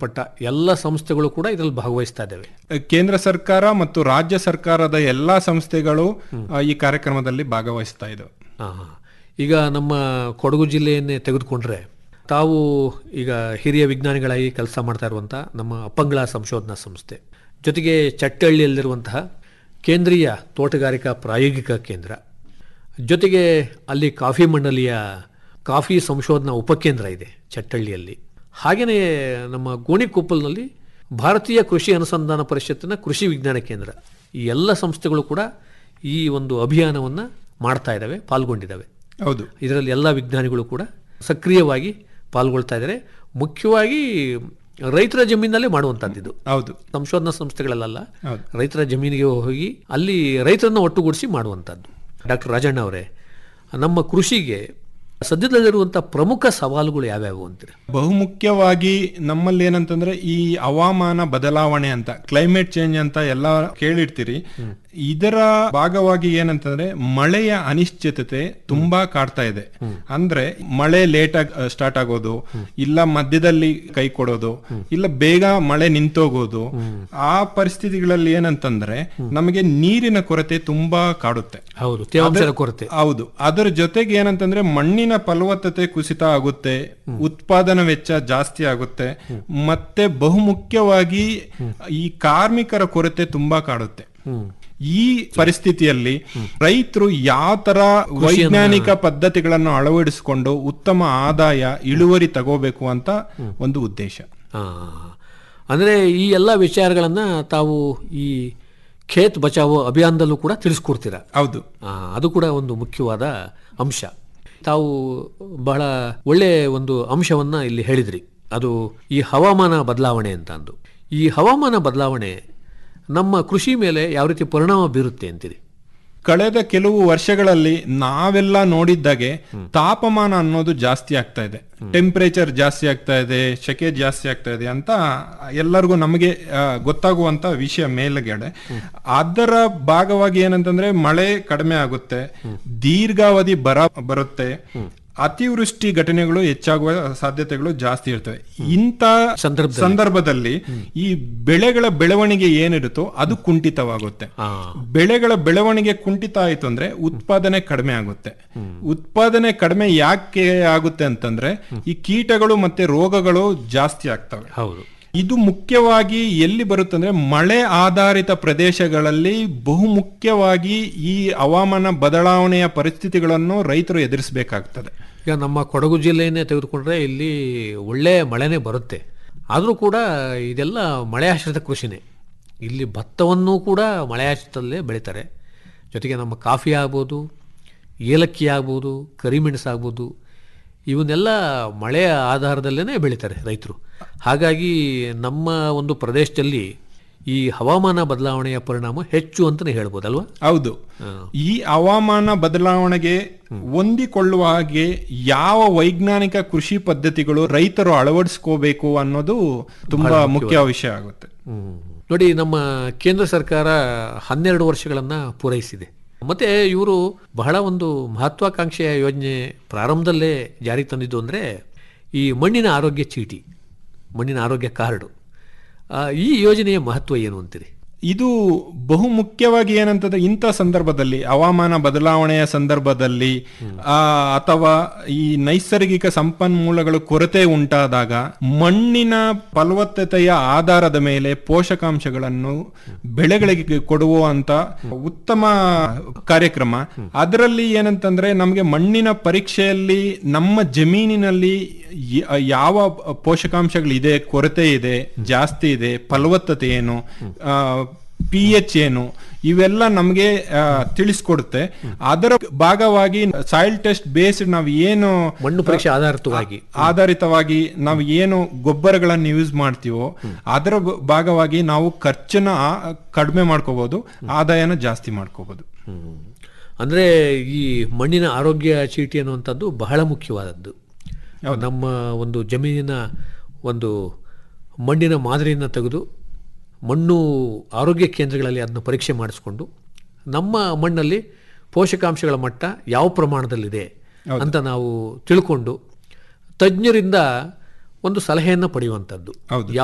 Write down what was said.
ಪಟ್ಟ ಎಲ್ಲ ಸಂಸ್ಥೆಗಳು ಕೂಡ ಇದರಲ್ಲಿ ಭಾಗವಹಿಸ್ತಾ ಇದ್ದಾವೆ ಕೇಂದ್ರ ಸರ್ಕಾರ ಮತ್ತು ರಾಜ್ಯ ಸರ್ಕಾರದ ಎಲ್ಲಾ ಸಂಸ್ಥೆಗಳು ಆ, ಈ ಕಾರ್ಯಕ್ರಮದಲ್ಲಿ ಭಾಗವಹಿಸ್ತಾ ಇದ್ದವು ಹಾ, ಹಾ. ಈಗ ನಮ್ಮ ಕೊಡಗು ಜಿಲ್ಲೆಯನ್ನೇ ತೆಗೆದುಕೊಂಡ್ರೆ ತಾವು ಈಗ ಹಿರಿಯ ವಿಜ್ಞಾನಿಗಳಾಗಿ ಕೆಲಸ ಮಾಡ್ತಾ ಇರುವಂಥ ನಮ್ಮ ಅಪ್ಪಂಗಳ ಸಂಶೋಧನಾ ಸಂಸ್ಥೆ ಜೊತೆಗೆ ಚಟ್ಟಹಳ್ಳಿಯಲ್ಲಿರುವಂತಹ ಕೇಂದ್ರೀಯ ತೋಟಗಾರಿಕಾ ಪ್ರಾಯೋಗಿಕ ಕೇಂದ್ರ ಜೊತೆಗೆ ಅಲ್ಲಿ ಕಾಫಿ ಮಂಡಲಿಯ ಕಾಫಿ ಸಂಶೋಧನಾ ಉಪಕೇಂದ್ರ ಇದೆ ಚಟ್ಟಹಳ್ಳಿಯಲ್ಲಿ ಹಾಗೆಯೇ ನಮ್ಮ ಗೋಣಿಕೊಪ್ಪಲ್ನಲ್ಲಿ ಭಾರತೀಯ ಕೃಷಿ ಅನುಸಂಧಾನ ಪರಿಷತ್ತಿನ ಕೃಷಿ ವಿಜ್ಞಾನ ಕೇಂದ್ರ ಈ ಎಲ್ಲ ಸಂಸ್ಥೆಗಳು ಕೂಡ ಈ ಒಂದು ಅಭಿಯಾನವನ್ನು ಮಾಡ್ತಾ ಇದ್ದಾವೆ ಪಾಲ್ಗೊಂಡಿದ್ದಾವೆ ಹೌದು ಇದರಲ್ಲಿ ಎಲ್ಲ ವಿಜ್ಞಾನಿಗಳು ಕೂಡ ಸಕ್ರಿಯವಾಗಿ ಪಾಲ್ಗೊಳ್ತಾ ಇದ್ದಾರೆ ಮುಖ್ಯವಾಗಿ ರೈತರ ಜಮೀನಲ್ಲೇ ಮಾಡುವಂಥದ್ದು ಇದು ಹೌದು ಸಂಶೋಧನಾ ಸಂಸ್ಥೆಗಳಲ್ಲ ಹೌದು. ರೈತರ ಜಮೀನಿಗೆ ಹೋಗಿ ಅಲ್ಲಿ ರೈತರನ್ನ ಒಟ್ಟುಗೂಡಿಸಿ ಮಾಡುವಂಥದ್ದು ಡಾಕ್ಟರ್ ರಾಜಣ್ಣ ಅವರೇ ನಮ್ಮ ಕೃಷಿಗೆ ಸದ್ಯದಲ್ಲಿರುವಂಥ ಪ್ರಮುಖ ಸವಾಲುಗಳು ಯಾವ್ಯಾವು ಅಂತೀರಿ ಬಹುಮುಖ್ಯವಾಗಿ ನಮ್ಮಲ್ಲಿ ಏನಂತಂದ್ರೆ ಈ ಹವಾಮಾನ ಬದಲಾವಣೆ ಅಂತ ಕ್ಲೈಮೇಟ್ ಚೇಂಜ್ ಅಂತ ಎಲ್ಲ ಕೇಳಿರ್ತೀರಿ ಇದರ ಭಾಗವಾಗಿ ಏನಂತಂದ್ರೆ ಮಳೆಯ ಅನಿಶ್ಚಿತತೆ ತುಂಬಾ ಕಾಡ್ತಾ ಇದೆ ಅಂದ್ರೆ ಮಳೆ ಲೇಟ್ ಆಗಿ ಸ್ಟಾರ್ಟ್ ಆಗೋದು ಇಲ್ಲ ಮಧ್ಯದಲ್ಲಿ ಕೈ ಕೊಡೋದು ಇಲ್ಲ ಬೇಗ ಮಳೆ ನಿಂತೋಗೋದು ಆ ಪರಿಸ್ಥಿತಿಗಳಲ್ಲಿ ಏನಂತಂದ್ರೆ ನಮಗೆ ನೀರಿನ ಕೊರತೆ ತುಂಬಾ ಕಾಡುತ್ತೆ ಹೌದು ತೇವಾಂಶದ ಕೊರತೆ ಹೌದು ಅದರ ಜೊತೆಗೆ ಏನಂತಂದ್ರೆ ಮಣ್ಣಿನ ಫಲವತ್ತತೆ ಕುಸಿತ ಆಗುತ್ತೆ ಉತ್ಪಾದನಾ ವೆಚ್ಚ ಜಾಸ್ತಿ ಆಗುತ್ತೆ ಮತ್ತೆ ಬಹುಮುಖ್ಯವಾಗಿ ಈ ಕಾರ್ಮಿಕರ ಕೊರತೆ ತುಂಬಾ ಕಾಡುತ್ತೆ ಈ ಪರಿಸ್ಥಿತಿಯಲ್ಲಿ ರೈತರು ಯಾವ ತರ ವೈಜ್ಞಾನಿಕ ಪದ್ಧತಿಗಳನ್ನು ಅಳವಡಿಸಿಕೊಂಡು ಉತ್ತಮ ಆದಾಯ ಇಳುವರಿ ತಗೋಬೇಕು ಅಂತ ಒಂದು ಉದ್ದೇಶ ಆ, ಅಂದ್ರೆ ಈ ಎಲ್ಲ ವಿಚಾರಗಳನ್ನ ತಾವು ಈ ಖೇತ್ ಬಚಾವೋ ಅಭಿಯಾನದಲ್ಲೂ ಕೂಡ ತಿಳಿಸ್ಕೊಡ್ತೀರಾ ಹೌದು ಆ, ಅದು ಕೂಡ ಒಂದು ಮುಖ್ಯವಾದ ಅಂಶ ತಾವು ಬಹಳ ಒಳ್ಳೆ ಒಂದು ಅಂಶವನ್ನ ಇಲ್ಲಿ ಹೇಳಿದ್ರಿ ಅದು ಈ ಹವಾಮಾನ ಬದಲಾವಣೆ ಅಂತ ಅಂದು ಈ ಹವಾಮಾನ ಬದಲಾವಣೆ ನಮ್ಮ ಕೃಷಿ ಮೇಲೆ ಯಾವ ರೀತಿ ಪರಿಣಾಮ ಬೀರುತ್ತೆ ಅಂತೀರಿ ಕಳೆದ ಕೆಲವು ವರ್ಷಗಳಲ್ಲಿ ನಾವೆಲ್ಲ ನೋಡಿದ್ದಾಗೆ ತಾಪಮಾನ ಅನ್ನೋದು ಜಾಸ್ತಿ ಆಗ್ತಾ ಇದೆ ಟೆಂಪರೇಚರ್ ಜಾಸ್ತಿ ಆಗ್ತಾ ಇದೆ ಸೆಕೆ ಜಾಸ್ತಿ ಆಗ್ತಾ ಇದೆ ಅಂತ ಎಲ್ಲರಿಗೂ ನಮಗೆ ಆ, ಗೊತ್ತಾಗುವಂತ ವಿಷಯ ಮೇಲ್ಗಡೆ ಅದರ ಭಾಗವಾಗಿ ಏನಂತಂದ್ರೆ ಮಳೆ ಕಡಿಮೆ ಆಗುತ್ತೆ ದೀರ್ಘಾವಧಿ ಬರ ಬರುತ್ತೆ ಅತಿವೃಷ್ಟಿ ಘಟನೆಗಳು ಹೆಚ್ಚಾಗುವ ಸಾಧ್ಯತೆಗಳು ಜಾಸ್ತಿ ಇರ್ತವೆ ಇಂಥ ಸಂದರ್ಭದಲ್ಲಿ. ಸಂದರ್ಭದಲ್ಲಿ ಈ ಬೆಳೆಗಳ ಬೆಳವಣಿಗೆ ಏನಿರುತ್ತೋ ಅದು ಕುಂಠಿತವಾಗುತ್ತೆ ಆ, ಬೆಳೆಗಳ ಬೆಳವಣಿಗೆ ಕುಂಠಿತ ಆಯ್ತು ಅಂದ್ರೆ ಉತ್ಪಾದನೆ ಕಡಿಮೆ ಆಗುತ್ತೆ ಉತ್ಪಾದನೆ ಕಡಿಮೆ ಯಾಕೆ ಆಗುತ್ತೆ ಅಂತಂದ್ರೆ ಈ ಕೀಟಗಳು ಮತ್ತೆ ರೋಗಗಳು ಜಾಸ್ತಿ ಆಗ್ತವೆ ಹೌದು ಇದು ಮುಖ್ಯವಾಗಿ ಎಲ್ಲಿ ಬರುತ್ತಂದ್ರೆ ಮಳೆ ಆಧಾರಿತ ಪ್ರದೇಶಗಳಲ್ಲಿ ಬಹುಮುಖ್ಯವಾಗಿ ಈ ಹವಾಮಾನ ಬದಲಾವಣೆಯ ಪರಿಸ್ಥಿತಿಗಳನ್ನು ರೈತರು ಎದುರಿಸಬೇಕಾಗ್ತದೆ ಈಗ ನಮ್ಮ ಕೊಡಗು ಜಿಲ್ಲೆಯನ್ನೇ ತೆಗೆದುಕೊಂಡ್ರೆ ಇಲ್ಲಿ ಒಳ್ಳೆ ಮಳೆನೇ ಬರುತ್ತೆ ಆದರೂ ಕೂಡ ಇದೆಲ್ಲ ಮಳೆಯಾಶ್ರಿತ ಕೃಷಿನೇ ಇಲ್ಲಿ ಭತ್ತವನ್ನು ಕೂಡ ಮಳೆಯಾಶ್ರಿತದಲ್ಲೇ ಬೆಳೀತಾರೆ ಜೊತೆಗೆ ನಮ್ಮ ಕಾಫಿ ಆಗ್ಬೋದು ಏಲಕ್ಕಿ ಆಗ್ಬೋದು ಕರಿಮೆಣಸು ಆಗ್ಬೋದು ಇವನ್ನೆಲ್ಲ ಮಳೆಯ ಆಧಾರದಲ್ಲೇ ಬೆಳೀತಾರೆ ರೈತರು ಹಾಗಾಗಿ ನಮ್ಮ ಒಂದು ಪ್ರದೇಶದಲ್ಲಿ ಈ ಹವಾಮಾನ ಬದಲಾವಣೆಯ ಪರಿಣಾಮ ಹೆಚ್ಚು ಅಂತಲೇ ಹೇಳ್ಬೋದಲ್ವಾ ಹೌದು ಈ ಹವಾಮಾನ ಬದಲಾವಣೆಗೆ ಹೊಂದಿಕೊಳ್ಳುವ ಹಾಗೆ ಯಾವ ವೈಜ್ಞಾನಿಕ ಕೃಷಿ ಪದ್ಧತಿಗಳು ರೈತರು ಅಳವಡಿಸ್ಕೋಬೇಕು ಅನ್ನೋದು ತುಂಬಾ ಮುಖ್ಯ ವಿಷಯ ಆಗುತ್ತೆ ಹ್ಮ್. ನೋಡಿ ನಮ್ಮ ಕೇಂದ್ರ ಸರ್ಕಾರ ಹನ್ನೆರಡು ವರ್ಷಗಳನ್ನು ಪೂರೈಸಿದೆ ಮತ್ತೆ ಇವರು ಬಹಳ ಒಂದು ಮಹತ್ವಾಕಾಂಕ್ಷೆಯ ಯೋಜನೆ ಪ್ರಾರಂಭದಲ್ಲೇ ಜಾರಿಗೆ ತಂದಿದ್ದು ಅಂದರೆ ಈ ಮಣ್ಣಿನ ಆರೋಗ್ಯ ಚೀಟಿ ಮಣ್ಣಿನ ಆರೋಗ್ಯ ಕಾರ್ಡು ಆ, ಈ ಯೋಜನೆಯ ಮಹತ್ವ ಏನು ಅಂತೀರಿ ಇದು ಬಹು ಮುಖ್ಯವಾಗಿ ಏನಂತಂದ್ರೆ ಇಂಥ ಸಂದರ್ಭದಲ್ಲಿ ಹವಾಮಾನ ಬದಲಾವಣೆಯ ಸಂದರ್ಭದಲ್ಲಿ ಆ, ಅಥವಾ ಈ ನೈಸರ್ಗಿಕ ಸಂಪನ್ಮೂಲಗಳು ಕೊರತೆ ಉಂಟಾದಾಗ ಮಣ್ಣಿನ ಫಲವತ್ತತೆಯ ಆಧಾರದ ಮೇಲೆ ಪೋಷಕಾಂಶಗಳನ್ನು ಬೆಳೆಗಳಿಗೆ ಕೊಡುವಂತ ಉತ್ತಮ ಕಾರ್ಯಕ್ರಮ ಅದರಲ್ಲಿ ಏನಂತಂದ್ರೆ ನಮಗೆ ಮಣ್ಣಿನ ಪರೀಕ್ಷೆಯಲ್ಲಿ ನಮ್ಮ ಜಮೀನಿನಲ್ಲಿ ಯ- ಯಾವ ಪೋಷಕಾಂಶಗಳಿದೆ ಕೊರತೆ ಇದೆ ಜಾಸ್ತಿ ಇದೆ ಫಲವತ್ತತೆ ಏನು ಪಿ ಎಚ್ ಏನು ಇವೆಲ್ಲ ನಮಗೆ ತಿಳಿಸ್ಕೊಡುತ್ತೆ ಅದರ ಭಾಗವಾಗಿ ಸಾಯಿಲ್ ಟೆಸ್ಟ್ ಬೇಸ್ಡ್ ನಾವು ಏನು ಮಣ್ಣು ಪರೀಕ್ಷೆ ಆಧಾರಿತವಾಗಿ ಆಧಾರಿತವಾಗಿ ನಾವು ಏನು ಗೊಬ್ಬರಗಳನ್ನು ಯೂಸ್ ಮಾಡ್ತೀವೋ ಅದರ ಬ- ಭಾಗವಾಗಿ ನಾವು ಖರ್ಚನ್ನ ಆ- ಕಡಿಮೆ ಮಾಡ್ಕೋಬಹುದು ಆದಾಯನ ಜಾಸ್ತಿ ಮಾಡ್ಕೋಬಹುದು ಹ್ಮ್. ಅಂದ್ರೆ ಈ ಮಣ್ಣಿನ ಆರೋಗ್ಯ ಚೀಟಿ ಅನ್ನುವಂಥದ್ದು ಬಹಳ ಮುಖ್ಯವಾದದ್ದು ನಮ್ಮ ಒಂದು ಜಮೀನಿನ ಒಂದು ಮಣ್ಣಿನ ಮಾದರಿಯನ್ನು ತೆಗೆದು ಮಣ್ಣು ಆರೋಗ್ಯ ಕೇಂದ್ರಗಳಲ್ಲಿ ಅದನ್ನು ಪರೀಕ್ಷೆ ಮಾಡಿಸ್ಕೊಂಡು ನಮ್ಮ ಮಣ್ಣಲ್ಲಿ ಪೋಷಕಾಂಶಗಳ ಮಟ್ಟ ಯಾವ ಪ್ರಮಾಣದಲ್ಲಿದೆ ಅಂತ ನಾವು ತಿಳ್ಕೊಂಡು ತಜ್ಞರಿಂದ ಒಂದು ಸಲಹೆಯನ್ನು ಪಡೆಯುವಂಥದ್ದು ಹೌದು.